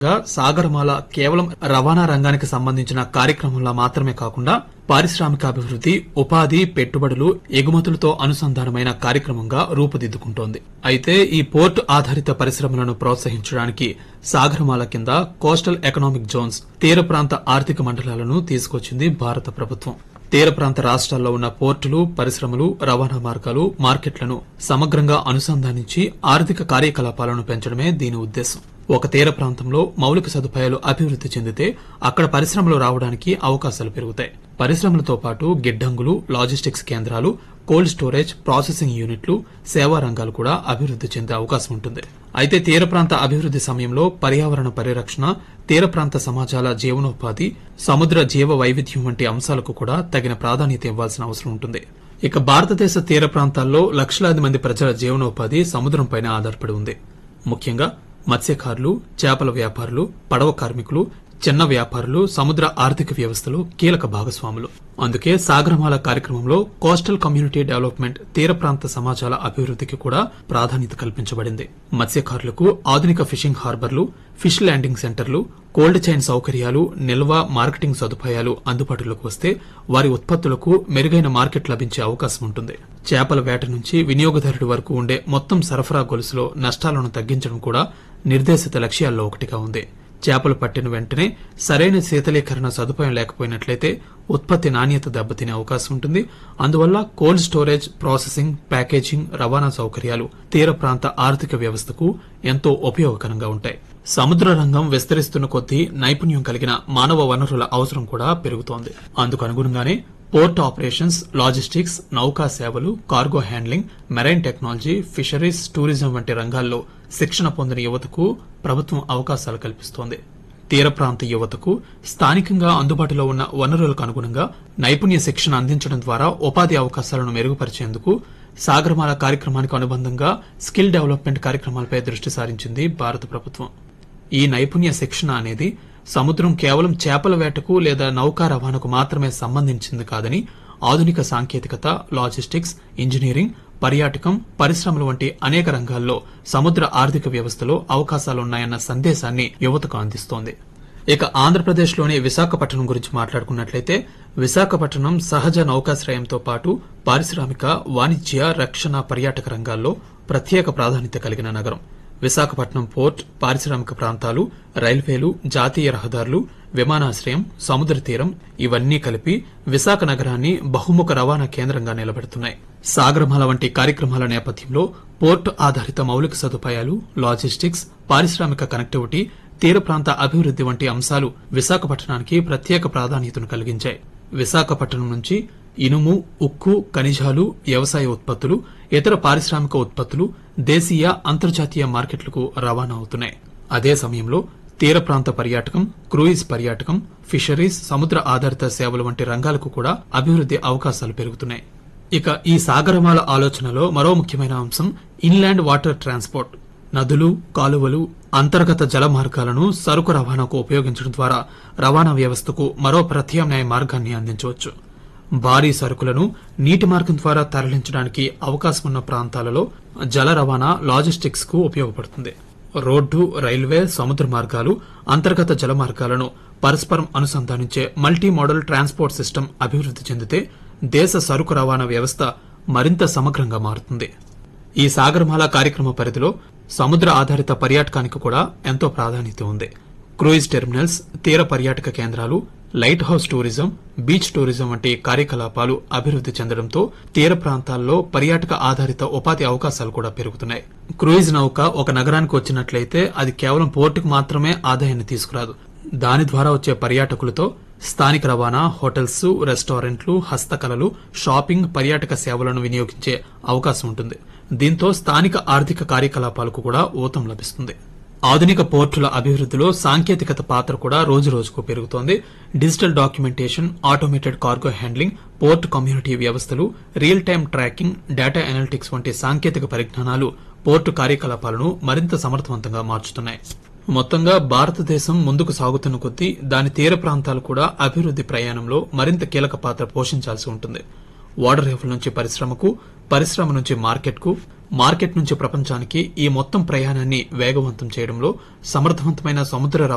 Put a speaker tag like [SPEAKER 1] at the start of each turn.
[SPEAKER 1] గా సాగరమాల కేవలం రవాణా రంగానికి సంబంధించిన కార్యక్రమంలా మాత్రమే కాకుండా పారిశ్రామికాభివృద్ది ఉపాధి పెట్టుబడులు ఎగుమతులతో అనుసంధానమైన కార్యక్రమంగా రూపుదిద్దుకుంటోంది అయితే ఈ పోర్టు ఆధారిత పరిశ్రమలను ప్రోత్సహించడానికి సాగరమాల కింద కోస్టల్ ఎకనామిక్ జోన్స్ తీర ప్రాంత ఆర్థిక మండలాలను తీసుకొచ్చింది భారత ప్రభుత్వం తీర ప్రాంత రాష్ట్రాల్లో ఉన్న పోర్టులు పరిశ్రమలు రవాణా మార్గాలు మార్కెట్లను సమగ్రంగా అనుసంధానించి ఆర్థిక కార్యకలాపాలను పెంచడమే దీని ఉద్దేశం ఒక తీర ప్రాంతంలో మౌలిక సదుపాయాలు అభివృద్ది చెందితే అక్కడ పరిశ్రమలు రావడానికి అవకాశాలు పెరుగుతాయి పరిశ్రమలతో పాటు గిడ్డంగులు లాజిస్టిక్స్ కేంద్రాలు కోల్డ్ స్టోరేజ్ ప్రాసెసింగ్ యూనిట్లు సేవా రంగాలు కూడా అభివృద్ది చెందే అవకాశం ఉంటుంది అయితే తీర ప్రాంత అభివృద్ది సమయంలో పర్యావరణ పరిరక్షణ తీర ప్రాంత సమాజాల జీవనోపాధి సముద్ర జీవ వైవిధ్యం వంటి అంశాలకు కూడా తగిన ప్రాధాన్యత ఇవ్వాల్సిన అవసరం ఉంటుంది ఇక భారతదేశ తీర ప్రాంతాల్లో లక్షలాది మంది ప్రజల జీవనోపాధి సముద్రంపైన ఆధారపడి ఉంది ముఖ్యంగా మత్స్యకారులు చేపల వ్యాపారులు పడవ కార్మికులు చిన్న వ్యాపారులు సముద్ర ఆర్థిక వ్యవస్థలో కీలక భాగస్వాములు అందుకే సాగరమాల కార్యక్రమంలో కోస్టల్ కమ్యూనిటీ డెవలప్మెంట్ తీర ప్రాంత సమాజాల అభివృద్ధికి కూడా ప్రాధాన్యత కల్పించబడింది మత్స్యకారులకు ఆధునిక ఫిషింగ్ హార్బర్లు ఫిష్ ల్యాండింగ్ సెంటర్లు కోల్డ్ చైన్ సౌకర్యాలు నిల్వ మార్కెటింగ్ సదుపాయాలు అందుబాటులోకి వస్తే వారి ఉత్పత్తులకు మెరుగైన మార్కెట్ లభించే అవకాశం ఉంటుంది చేపల వేట నుంచి వినియోగదారుడి వరకు ఉండే మొత్తం సరఫరా గొలుసులో నష్టాలను తగ్గించడం కూడా నిర్దేశిత లక్ష్యాల్లో ఒకటిగా ఉంది చేపలు పట్టిన వెంటనే సరైన శీతలీకరణ సదుపాయం లేకపోయినట్లయితే ఉత్పత్తి నాణ్యత దెబ్బతినే అవకాశం ఉంటుంది అందువల్ల కోల్డ్ స్టోరేజ్ ప్రాసెసింగ్ ప్యాకేజింగ్ రవాణా సౌకర్యాలు తీర ప్రాంత ఆర్థిక వ్యవస్థకు ఎంతో ఉపయోగకరంగా ఉంటాయి సముద్ర రంగం విస్తరిస్తున్న కొద్దీ నైపుణ్యం కలిగిన మానవ వనరుల అవసరం కూడా పెరుగుతోంది అందుకు అనుగుణంగానే పోర్ట్ ఆపరేషన్స్ లాజిస్టిక్స్ నౌకా సేవలు cargo handling marine technology fisheries tourism వంటి రంగాల్లో శిక్షణ పొందిన యువతకు ప్రభుత్వం అవకాశాలు కల్పిస్తోంది తీర ప్రాంత యువతకు స్థానికంగా అందుబాటులో ఉన్న వనరులకు అనుగుణంగా నైపుణ్య శిక్షణ అందించడం ద్వారా ఉపాధి అవకాశాలను మెరుగుపరిచేందుకు సాగరమాల కార్యక్రమానికి అనుబంధంగా స్కిల్ డెవలప్మెంట్ కార్యక్రమాలపై దృష్టి సారించింది భారత ప్రభుత్వం ఈ నైపుణ్య శిక్షణ అనేది సముద్రం కేవలం చేపల వేటకు లేదా నౌకా రవాణాకు మాత్రమే సంబంధించింది కాదని ఆధునిక సాంకేతికత లాజిస్టిక్స్ ఇంజనీరింగ్ పర్యాటకం పరిశ్రమలు వంటి అనేక రంగాల్లో సముద్ర ఆర్థిక వ్యవస్థలో అవకాశాలున్నాయన్న సందేశాన్ని యువతకు అందిస్తోంది ఇక ఆంధ్రప్రదేశ్లోని విశాఖపట్నం గురించి మాట్లాడుకున్నట్లయితే విశాఖపట్నం సహజ నౌకాశ్రయంతో పాటు పారిశ్రామిక వాణిజ్య రక్షణ పర్యాటక రంగాల్లో ప్రత్యేక ప్రాధాన్యత కలిగిన నగరం విశాఖపట్నం పోర్ట్ పారిశ్రామిక ప్రాంతాలు రైల్వేలు జాతీయ రహదారులు విమానాశ్రయం సముద్ర తీరం ఇవన్నీ కలిపి విశాఖ నగరాన్ని బహుముఖ రవాణా కేంద్రంగా నిలబెడుతున్నాయి సాగరమాల వంటి కార్యక్రమాల నేపథ్యంలో పోర్టు ఆధారిత మౌలిక సదుపాయాలు లాజిస్టిక్స్ పారిశ్రామిక కనెక్టివిటీ తీర ప్రాంత అభివృద్ది వంటి అంశాలు విశాఖపట్నానికి ప్రత్యేక ప్రాధాన్యతను కలిగించాయి విశాఖపట్నం నుంచి ఇనుము ఉక్కు ఖనిజాలు వ్యవసాయ ఉత్పత్తులు ఇతర పారిశ్రామిక ఉత్పత్తులు దేశీయ అంతర్జాతీయ మార్కెట్లకు రవాణా అవుతున్నాయి అదే సమయంలో తీర ప్రాంత పర్యాటకం క్రూయిజ్ పర్యాటకం ఫిషరీస్ సముద్ర ఆధారిత సేవలు వంటి రంగాలకు కూడా అభివృద్ది అవకాశాలు పెరుగుతున్నాయి ఇక ఈ సాగరమాల ఆలోచనలో మరో ముఖ్యమైన అంశం ఇన్లాండ్ వాటర్ ట్రాన్స్పోర్ట్ నదులు కాలువలు అంతర్గత జల మార్గాలను సరుకు రవాణాకు ఉపయోగించడం ద్వారా రవాణా వ్యవస్థకు మరో ప్రత్యామ్నాయ మార్గాన్ని అందించవచ్చు భారీ సరుకులను నీటి మార్గం ద్వారా తరలించడానికి అవకాశం ఉన్న ప్రాంతాలలో జల రవాణా లాజిస్టిక్స్ కు ఉపయోగపడుతుంది రోడ్డు రైల్వే సముద్ర మార్గాలు అంతర్గత జల మార్గాలను పరస్పరం అనుసంధానించే మల్టీ మోడల్ ట్రాన్స్పోర్ట్ సిస్టమ్ అభివృద్ది చెందితే దేశ సరుకు రవాణా వ్యవస్థ మరింత సమగ్రంగా మారుతుంది ఈ సాగరమాల కార్యక్రమ పరిధిలో సముద్ర ఆధారిత పర్యాటకానికి కూడా ఎంతో ప్రాధాన్యత ఉంది క్రూయిజ్ టెర్మినల్స్ తీర పర్యాటక కేంద్రాలు lighthouse tourism beach tourism వంటి కార్యకలాపాలు అభివృద్ది చెందడంతో తీర ప్రాంతాల్లో పర్యాటక ఆధారిత ఉపాధి అవకాశాలు కూడా పెరుగుతున్నాయి క్రూయిజ్ నౌక ఒక నగరానికి వచ్చినట్లయితే అది కేవలం పోర్టుకు మాత్రమే ఆదాయాన్ని తీసుకురాదు దాని ద్వారా వచ్చే పర్యాటకులతో స్థానిక రవాణా హోటల్స్ రెస్టారెంట్లు హస్తకళలు షాపింగ్ పర్యాటక సేవలను వినియోగించే అవకాశం ఉంటుంది దీంతో స్థానిక ఆర్థిక కార్యకలాపాలకు కూడా ఊతం లభిస్తుంది ఆధునిక పోర్టుల అభివృద్దిలో సాంకేతికత పాత్ర కూడా రోజు రోజుకు పెరుగుతోంది digital documentation automated cargo handling port community వ్యవస్థలు real time tracking data analytics వంటి సాంకేతిక పరిజ్ఞానాలు పోర్టు కార్యకలాపాలను మరింత సమర్థవంతంగా మార్చుతున్నాయి మొత్తంగా భారతదేశం ముందుకు సాగుతున్న కొద్దీ దాని తీర ప్రాంతాలు కూడా అభివృద్ది ప్రయాణంలో మరింత కీలక పాత్ర పోషించాల్సి ఉంటుంది ఓడరేవుల నుంచి పరిశ్రమకు పరిశ్రమ నుంచి మార్కెట్కు మార్కెట్ నుంచి ప్రపంచానికి ఈ మొత్తం ప్రయాణాన్ని వేగవంతం చేయడంలో సమర్థవంతమైన సముద్ర